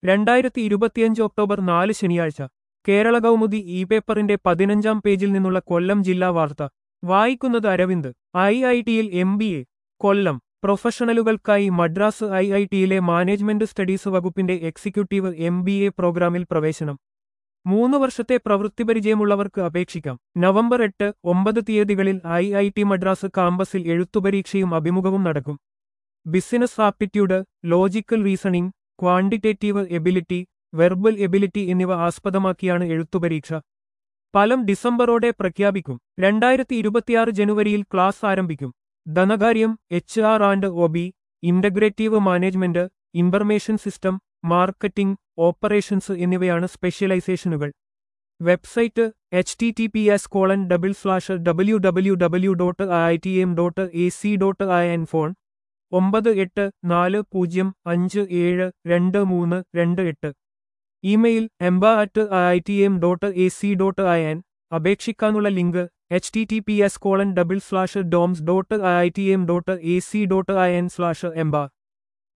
രണ്ടായിരത്തി ഇരുപത്തിയഞ്ച് ഒക്ടോബർ നാല് ശനിയാഴ്ച കേരള കൗമുദി ഇ പേപ്പറിന്റെ പതിനഞ്ചാം പേജിൽ നിന്നുള്ള കൊല്ലം ജില്ലാ വാർത്ത വായിക്കുന്നത് അരവിന്ദ് ഐ ഐ ടിയിൽ എം ബി എ കൊല്ലം പ്രൊഫഷണലുകൾക്കായി മദ്രാസ് ഐ ഐ ടിയിലെ മാനേജ്മെന്റ് സ്റ്റഡീസ് വകുപ്പിന്റെ എക്സിക്യൂട്ടീവ് എം ബി എ പ്രോഗ്രാമിൽ പ്രവേശനം മൂന്ന് വർഷത്തെ പ്രവൃത്തിപരിചയമുള്ളവർക്ക് അപേക്ഷിക്കാം നവംബർ എട്ട് ഒമ്പത് തീയതികളിൽ ഐ ഐ ടി മദ്രാസ് കാമ്പസിൽ എഴുത്തുപരീക്ഷയും അഭിമുഖവും നടക്കും business aptitude logical reasoning quantitative ability verbal ability എന്നിവ ആസ്പദമാക്കിയാണ് എഴുത്തുപരീക്ഷ ഫലം ഡിസംബറോടെ പ്രഖ്യാപിക്കും രണ്ടായിരത്തി ഇരുപത്തിയാറ് ജനുവരിയിൽ ക്ലാസ് ആരംഭിക്കും ധനകാര്യം H R and O B integrative management information system marketing operations എന്നിവയാണ് സ്പെഷ്യലൈസേഷനുകൾ website H T T P S colon double slash W W W dot I T M dot A C dot I N phone ഒമ്പത് എട്ട് നാല് പൂജ്യം അഞ്ച് ഏഴ് രണ്ട് മൂന്ന് രണ്ട് എട്ട് email EMBA at I T M dot A C dot I N അപേക്ഷിക്കാനുള്ള link H T T P S colon double slash DOMS dot I T M dot A C dot I N slash എംബ